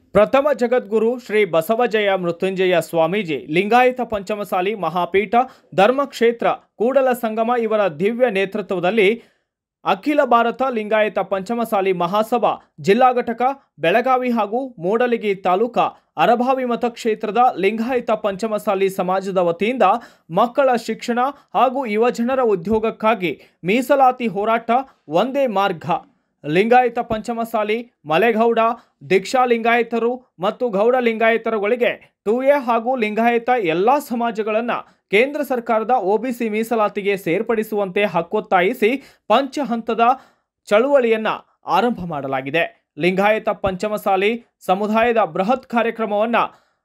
ಪ್ರಥಮ ಜಗದ್ಗುರು ಶ್ರೀ ಬಸವಜಯ ಮೃತ್ಯುಂಜಯ ಸ್ವಾಮೀಜಿ ಲಿಂಗಾಯತ ಪಂಚಮಸಾಲಿ ಮಹಾಪೀಠ ಧರ್ಮಕ್ಷೇತ್ರ ಕೂಡಲ ಸಂಗಮ ಇವರ ದಿವ್ಯ ನೇತೃತ್ವದಲ್ಲಿ ಅಖಿಲ ಭಾರತ ಲಿಂಗಾಯತ ಪಂಚಮಸಾಲಿ ಮಹಾಸಭಾ ಜಿಲ್ಲಾ ಘಟಕ ಬೆಳಗಾವಿ ಹಾಗೂ ಮೂಡಲಗಿ ತಾಲೂಕಾ ಅರಭಾವಿ ಮತಕ್ಷೇತ್ರದ ಲಿಂಗಾಯತ ಪಂಚಮಸಾಲಿ ಸಮಾಜದ ವತಿಯಿಂದ ಮಕ್ಕಳ ಶಿಕ್ಷಣ ಹಾಗೂ ಯುವಜನರ ಉದ್ಯೋಗಕ್ಕಾಗಿ ಮೀಸಲಾತಿ ಹೋರಾಟ ಒಂದೇ ಮಾರ್ಗ ಲಿಂಗಾಯತ ಪಂಚಮಸಾಲಿ ಮಲೆಗೌಡ ದೀಕ್ಷಾ ಲಿಂಗಾಯತರು ಮತ್ತು ಗೌಡ ಲಿಂಗಾಯತರುಗಳಿಗೆ ಟೂ ಎ ಹಾಗೂ ಲಿಂಗಾಯತ ಎಲ್ಲ ಸಮಾಜಗಳನ್ನು ಕೇಂದ್ರ ಸರ್ಕಾರದ ಒಬಿಸಿ ಮೀಸಲಾತಿಗೆ ಸೇರ್ಪಡಿಸುವಂತೆ ಹಕ್ಕೊತ್ತಾಯಿಸಿ ಪಂಚ ಹಂತದ ಚಳುವಳಿಯನ್ನ ಆರಂಭ ಮಾಡಲಾಗಿದೆ ಲಿಂಗಾಯತ ಪಂಚಮಸಾಲಿ ಸಮುದಾಯದ ಬೃಹತ್ ಕಾರ್ಯಕ್ರಮವನ್ನು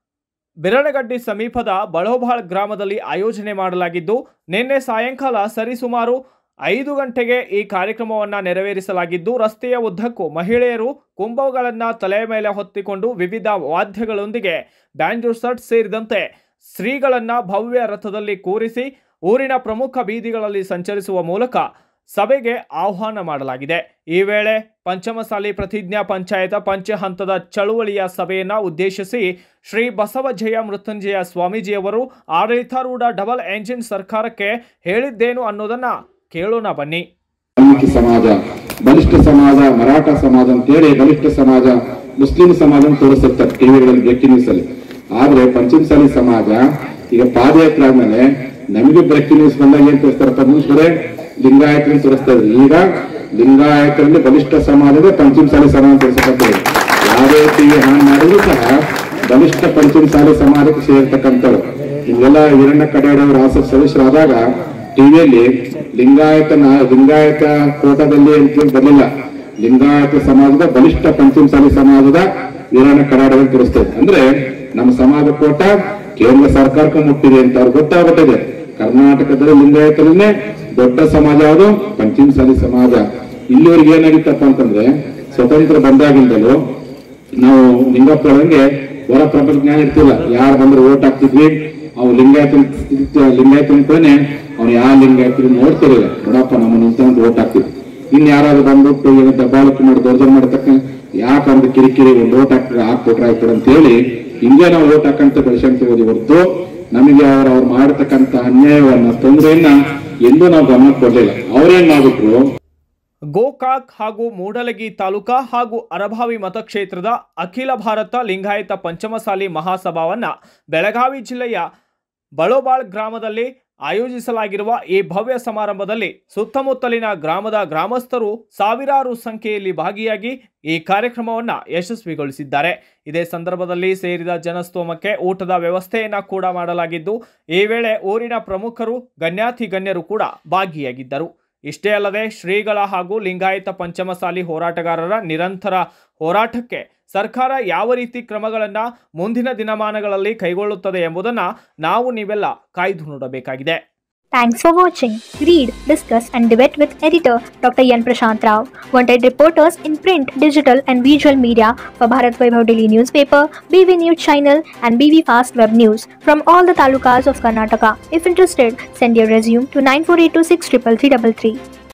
ಬಿರಣಗಡ್ಡಿ ಸಮೀಪದ ಬಳೋಬಾಳ್ ಗ್ರಾಮದಲ್ಲಿ ಆಯೋಜನೆ ಮಾಡಲಾಗಿದ್ದು ನಿನ್ನೆ ಸಾಯಂಕಾಲ ಸರಿಸುಮಾರು ಐದು ಗಂಟೆಗೆ ಈ ಕಾರ್ಯಕ್ರಮವನ್ನು ನೆರವೇರಿಸಲಾಗಿದ್ದು ರಸ್ತೆಯ ಉದ್ದಕ್ಕೂ ಮಹಿಳೆಯರು ಕುಂಭಗಳನ್ನು ತಲೆಯ ಮೇಲೆ ಹೊತ್ತಿಕೊಂಡು ವಿವಿಧ ವಾದ್ಯಗಳೊಂದಿಗೆ ಬ್ಯಾಂಜೋ ಸಟ್ ಸೇರಿದಂತೆ ಶ್ರೀಗಳನ್ನು ಭವ್ಯ ರಥದಲ್ಲಿ ಕೂರಿಸಿ ಊರಿನ ಪ್ರಮುಖ ಬೀದಿಗಳಲ್ಲಿ ಸಂಚರಿಸುವ ಮೂಲಕ ಸಭೆಗೆ ಆಹ್ವಾನ ಮಾಡಲಾಗಿದೆ ಈ ವೇಳೆ ಪಂಚಮಸಾಲಿ ಪ್ರತಿಜ್ಞಾ ಪಂಚಾಯತ ಪಂಚ ಹಂತದ ಚಳುವಳಿಯ ಸಭೆಯನ್ನು ಉದ್ದೇಶಿಸಿ ಶ್ರೀ ಬಸವಜಯ ಮೃತ್ಯುಂಜಯ ಸ್ವಾಮೀಜಿಯವರು ಆಡಳಿತಾರೂಢ ಡಬಲ್ ಎಂಜಿನ್ ಸರ್ಕಾರಕ್ಕೆ ಹೇಳಿದ್ದೇನು ಅನ್ನೋದನ್ನ ಕೇಳೋಣ ಬನ್ನಿ ವಾಲ್ಮೀಕಿ ಸಮಾಜ ಬಲಿಷ್ಠ ಸಮಾಜ ಮರಾಠ ಸಮಾಜ ಅಂತೇಳಿ ಬಲಿಷ್ಠ ಸಮಾಜ ಮುಸ್ಲಿಂ ಸಮಾಜ ತೋರಿಸುತ್ತಾರೆ ಟಿವಿಗಳಲ್ಲಿ ಬ್ರೇಕಿಂಗ್ ನ್ಯೂಸ್ ಅಲ್ಲಿ ಆದ್ರೆ ಪಂಚಮಸಾಲಿ ಸಮಾಜ ಈಗ ಪಾದಯಾತ್ರೆ ಆದ್ಮೇಲೆ ನಮಗೆ ಬ್ರೇಕಿಂಗ್ ನ್ಯೂಸ್ ಬಂದಾಗ ಏನ್ ತೋರಿಸ್ತಾರಪ್ಪ ಮುಂಚೆ ಲಿಂಗಾಯತರನ್ನು ತೋರಿಸ್ತಾ ಇದ್ರು ಈಗ ಲಿಂಗಾಯತರಲ್ಲಿ ಬಲಿಷ್ಠ ಸಮಾಜದ ಪಂಚಮಸಾಲಿ ಸಮಾಜ ತೋರಿಸಕತ್ತದೆ ಯಾವುದೇ ಟಿವಿ ಹಾನ್ ಮಾಡಿದ್ರು ಸಹ ಬಲಿಷ್ಠ ಪಂಚಮಸಾಲಿ ಸಮಾಜಕ್ಕೆ ಸೇರ್ತಕ್ಕಂಥವ್ರು ಇವೆಲ್ಲ ಹಿರಣ್ಯ ಕಡೆಯವರು ಆಸಕ್ತಿ ಸದಸ್ಯರಾದಾಗ ಟಿವಿಯಲ್ಲಿ ಲಿಂಗಾಯತ ನಾ- ಲಿಂಗಾಯತ ಕೋಟದಲ್ಲಿ ಅಂತ ಬರಲಿಲ್ಲ ಲಿಂಗಾಯತ ಸಮಾಜದ ಬಲಿಷ್ಠ ಪಂಚಮಸಾಲಿ ಸಮಾಜದ ವೀರಣ್ಣ ಕರಾಡವನ್ನು ತೋರಿಸ್ತದೆ ಅಂದ್ರೆ ನಮ್ಮ ಸಮಾಜ ಕೋಟ ಕೇಂದ್ರ ಸರ್ಕಾರಕ್ಕೆ ಮುಟ್ಟಿದೆ ಅಂತ ಅವ್ರಿಗೆ ಗೊತ್ತಾಗುತ್ತದೆ ಕರ್ನಾಟಕದಲ್ಲಿ ಲಿಂಗಾಯತರನ್ನೇ ದೊಡ್ಡ ಸಮಾಜ ಯಾವುದು ಪಂಚಮಸಾಲಿ ಸಮಾಜ ಇಲ್ಲಿವರೆಗೆ ಏನಾಗಿತ್ತಪ್ಪ ಅಂತಂದ್ರೆ ಸ್ವತಂತ್ರ ಬಂದಾಗಿಂದಲೂ ನಾವು ಲಿಂಗಪ್ಪ ಹೇಳಂಗೆ ಹೊರ ಪ್ರಪಂಚ ಜ್ಞಾನ ಇರ್ತಿಲ್ಲ ಯಾರು ಬಂದ್ರೆ ಓಟ್ ಹಾಕ್ತಿದ್ವಿ ಅವ್ ಲಿಂಗಾಯತ ಲಿಂಗಾಯತ ಅಂತಾನೆ ಅವ್ನು ಯಾವ ಲಿಂಗಾಯತ ನೋಡ್ತಿರಲಿಲ್ಲ ನೋಡಪ್ಪ ನಮ್ಮ ನಿಂತ ಓಟ್ ಹಾಕ್ತಿದ್ವಿ ಇನ್ ಯಾರಾದ್ರು ಬಂದ್ಬಿಟ್ಟು ಏನೋ ದಬ್ಬಾಳಿಕೆ ಮಾಡಿ ದೌರ್ಜನ್ಯ ಮಾಡತಕ್ಕ ಯಾಕಂದ್ರೆ ಕಿರಿಕಿರಿ ಒಂದು ಓಟ್ ಹಾಕ್ತಾರೆ ಹಾಕ್ಕೊಟ್ರೆ ಆಯ್ತಾರೆ ಅಂತ ಹೇಳಿ ಹಿಂಗೆ ನಾವು ಓಟ್ ಹಾಕಂತ ಬೆಳೆಸಂತೀವಿ ಹೊರತು ನಮಗೆ ಅವ್ರು ಅವ್ರು ಮಾಡತಕ್ಕಂತ ಅನ್ಯಾಯವನ್ನ ತೊಂದರೆಯನ್ನ ಎಂದೂ ನಾವು ಗಮನ ಕೊಡ್ಲಿಲ್ಲ ಅವ್ರೇನ್ ಮಾಡ್ಬಿಟ್ರು ಗೋಕಾಕ್ ಹಾಗೂ ಮೂಡಲಗಿ ತಾಲೂಕಾ ಹಾಗೂ ಅರಭಾವಿ ಮತಕ್ಷೇತ್ರದ ಅಖಿಲ ಭಾರತ ಲಿಂಗಾಯತ ಪಂಚಮಸಾಲಿ ಮಹಾಸಭಾವನ್ನ ಬೆಳಗಾವಿ ಜಿಲ್ಲೆಯ ಬಳೋಬಾಳ್ ಗ್ರಾಮದಲ್ಲಿ ಆಯೋಜಿಸಲಾಗಿರುವ ಈ ಭವ್ಯ ಸಮಾರಂಭದಲ್ಲಿ ಸುತ್ತಮುತ್ತಲಿನ ಗ್ರಾಮದ ಗ್ರಾಮಸ್ಥರು ಸಾವಿರಾರು ಸಂಖ್ಯೆಯಲ್ಲಿ ಭಾಗಿಯಾಗಿ ಈ ಕಾರ್ಯಕ್ರಮವನ್ನು ಯಶಸ್ವಿಗೊಳಿಸಿದ್ದಾರೆ ಇದೇ ಸಂದರ್ಭದಲ್ಲಿ ಸೇರಿದ ಜನಸ್ತೋಮಕ್ಕೆ ಊಟದ ವ್ಯವಸ್ಥೆಯನ್ನ ಕೂಡ ಮಾಡಲಾಗಿದ್ದು ಈ ವೇಳೆ ಊರಿನ ಪ್ರಮುಖರು ಗಣ್ಯಾತಿ ಗಣ್ಯರು ಕೂಡ ಭಾಗಿಯಾಗಿದ್ದರು ಇಷ್ಟೇ ಅಲ್ಲದೆ ಶ್ರೀಗಳ ಹಾಗೂ ಲಿಂಗಾಯತ ಪಂಚಮಸಾಲಿ ಹೋರಾಟಗಾರರ ನಿರಂತರ ಹೋರಾಟಕ್ಕೆ ಸರ್ಕಾರ ಯಾವ ರೀತಿ ಕ್ರಮಗಳನ್ನು ಮುಂದಿನ ದಿನಮಾನಗಳಲ್ಲಿ ಕೈಗೊಳ್ಳುತ್ತದೆ ಎಂಬುದನ್ನು ನಾವು ನೀವೆಲ್ಲ ಕಾಯ್ದು ನೋಡಬೇಕಾಗಿದೆ Thanks for watching. Read, discuss, and debate with editor Dr. Yan Prashant Rao. Wanted reporters in print, digital, and visual media for Bharat Vaibhav Daily newspaper, BV News channel, and BV Fast Web News from all the talukas of Karnataka. If interested, send your resume to 9482633333.